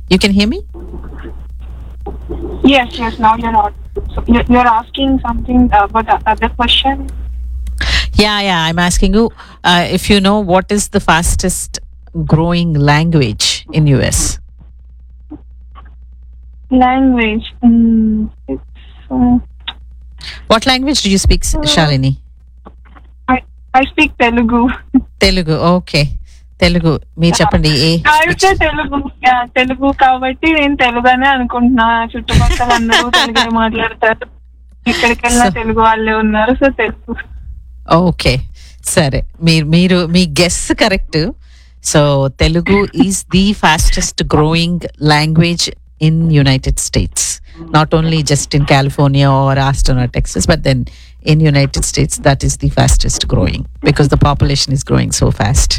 You can hear me? Yes, yes. Now you're not. So you're, you're asking something about the other question. Yeah, yeah. I'm asking you uh, if you know what is the fastest growing language in US. Language. Mm, it's. Uh, What language do you speak, Shalini? I I speak Telugu. Telugu okay Telugu మీరు చెప్పండి ఏ అయితే Telugu Yeah, Telugu కాబట్టి నేను తెలుగునే అనుకుంటున్నా చుట్టుపక్కల అందరూ తెలుగే మాట్లాడతారు ఎక్కడికి వెళ్ళినా So- తెలుగు వాళ్ళే ఉన్నారు సో తెలుగు ఓకే సరే మీరు మీరు మీ guess correct so Telugu is the fastest growing language in United States not only just in California or Austin or Texas but then in United States that is the fastest growing because the population is growing so fast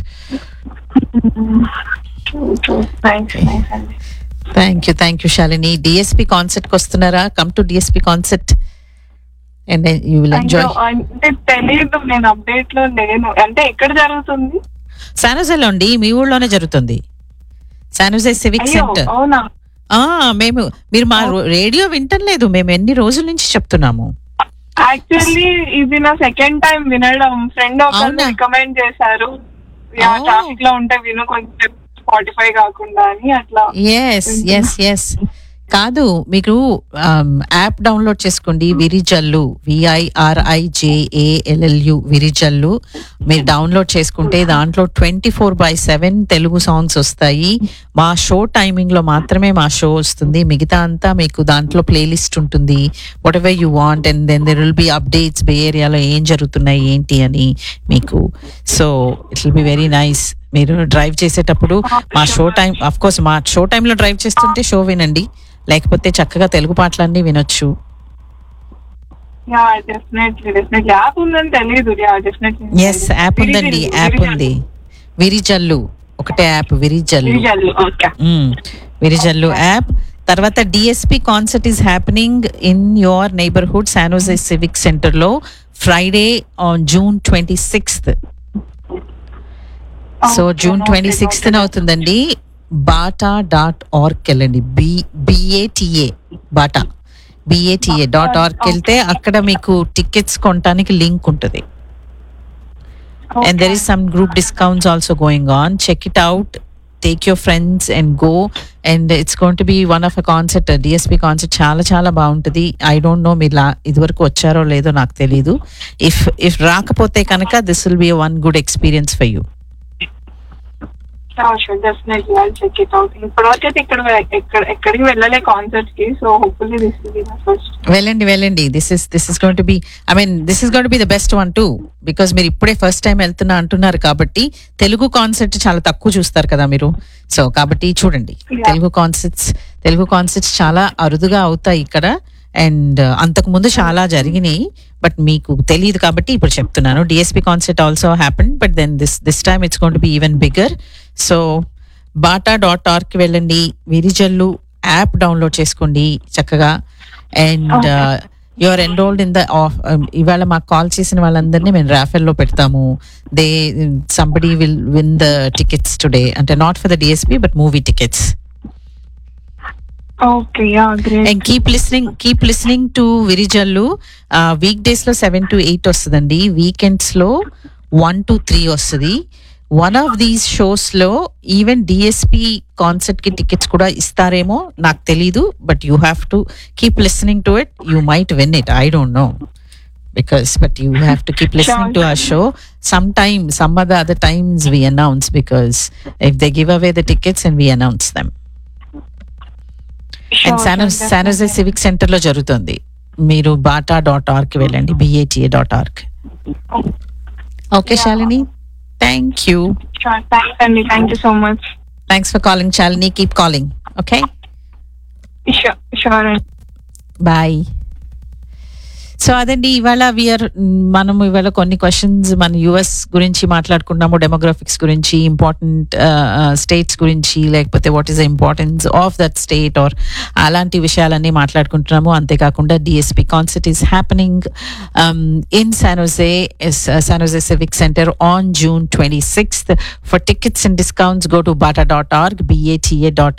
thanks thanks అండి thank you thank you Shalini DSP concert వస్తున్నారా come to DSP concert and you will enjoy అయ్యో, అంటే తెలియదు నేను update లో లేను అంటే ఎక్కడ జరుగుతుంది శానోజేలో అండి మీ ఊళ్ళోనే జరుగుతుంది శానోజే సివిక్ అయ్యో సెంటర్ అవునా ఆ మేము మీరు మా రో- రేడియో వింటలేదు మేము ఎన్ని రోజుల నుంచి చెప్తున్నాము యాక్చువల్లీ ఇది నా సెకండ్ టైం వినడం ఫ్రెండ్ ఒక అవునా? రికమెండ్ చేశారు Oh. ట్రాఫిక్ లో ఉంటే విను కొంచెం స్పాటిఫై కాకుండా అని అట్లా ఎస్ ఎస్ ఎస్ కాదు మీకు యాప్ డౌన్లోడ్ చేసుకోండి విరిజల్లు విఐఆర్ఐజేఏఎల్ఎల్యు విరిజల్లు మీరు డౌన్లోడ్ చేసుకుంటే దాంట్లో twenty four by seven Telugu songs వస్తాయి మా షో టైమింగ్ లో మాత్రమే మా షో వస్తుంది మిగతా అంతా మీకు దాంట్లో ప్లేలిస్ట్ ఉంటుంది whatever you want and then there will be updates Bay ఏరియాలో ఏం జరుగుతున్నాయి ఏంటి అని మీకు so it will be very nice మీరు డ్రైవ్ చేసేటప్పుడు మా షో టైం అఫ్ కోర్స్ మా షో టైంలో డ్రైవ్ చేస్తుంటే షో వినండి లేకపోతే చక్కగా తెలుగు పాటలన్నీ వినొచ్చు యా డెఫినెట్లీ డెఫినెట్లీ యాప్ ఉందని తెలియదు యా డెఫినెట్లీ ఎస్ యాప్ ఉందండి యాప్ ఉంది విరిజల్లు ఒకటే యాప్ విరిజల్లు ఓకే మ్మ్. విరిజల్లు యాప్ తర్వాత DSP concert is happening in your neighbourhood San Jose civic centre లో Friday on June twenty sixth so June twenty sixth అవుతుందండి బాటా డాట్ ఆర్గ్ వెళ్ళండి B B A T A BATA B A T A dot org వెళ్తే అక్కడ మీకు టికెట్స్ కొనడానికి link ఉంటుంది and there is some group discounts also going on check it out take your friends and go and it's going to be one of a concert a dsp concert చాలా చాలా బాగుంటుంది I don't no మీరు లా- ఇదివరకు వచ్చారో లేదో నాకు తెలీదు if if రాకపోతే కనుక this will be one good experience for you sure definitely I check it out ఇప్పటివరకు అయితే ఇక్కడ ఎక్కడ ఎక్కడికి వెళ్ళలే కాన్సర్ట్ కి so hopefully this will be first వెళ్ళండి వెళ్ళండి this is this is going to be I mean this is going to be the best one too because మీరు ఇప్పుడే ఫస్ట్ టైం వెళ్తున్నా అంటున్నారు కాబట్టి తెలుగు కాన్సర్ట్ చాలా తక్కువ చూస్తారు కదా మీరు సో కాబట్టి చూడండి Yeah. Telugu concerts Telugu concerts చాలా అరుదుగా అవుతాయి ఇక్కడ అండ్ అంతకు ముందు చాలా జరిగినాయి బట్ మీకు తెలియదు కాబట్టి ఇప్పుడు చెప్తున్నాను DSP concert also happen but then this this time it's gonna be even bigger so BATA dot ఆర్కి వెళ్ళండి విరిజల్లు యాప్ డౌన్లోడ్ చేసుకోండి చక్కగా and Okay. You are enrolled in the ఇవాళ మాకు కాల్ చేసిన వాళ్ళందరినీ మేము రాఫెల్లో పెడతాము they somebody will win the tickets today అంటే not for the DSP but movie tickets okay yeah great and keep listening keep listening to Virijallu week days లో seven to eight వస్తుందండి వీకెండ్స్ లో వన్ టు త్రీ వస్తుంది one of these shows లో even DSP concert కి tickets కూడా ఇస్తారేమో నాకు తెలీదు but you have to keep listening to it you might win it I don't know because but you have to keep listening to our show sometime some other other times we announce because if they give away the tickets and we announce them and సానోస్ San Jose civic centre లో జరుగుతుంది మీరు BATA dot org వెళ్ళండి B A T A dot org okay Shalini thank you thanks అండి thank you so much thanks for calling Shalini keep calling okay sure sure అండి bye so అదండి ఇవాళ VR మనం ఇవాళ కొన్ని క్వశ్చన్స్ మన యుఎస్ గురించి మాట్లాడుకున్నాము డెమోగ్రఫిక్స్ గురించి ఇంపార్టెంట్ స్టేట్స్ గురించి లేకపోతే what is the importance of that state or అలాంటి విషయాలన్నీ మాట్లాడుకుంటున్నాము అంతేకాకుండా DSP concert is happening in San Jose San Jose civic centre on June twenty sixth for tickets and discounts go to BATA dot org B A T A dot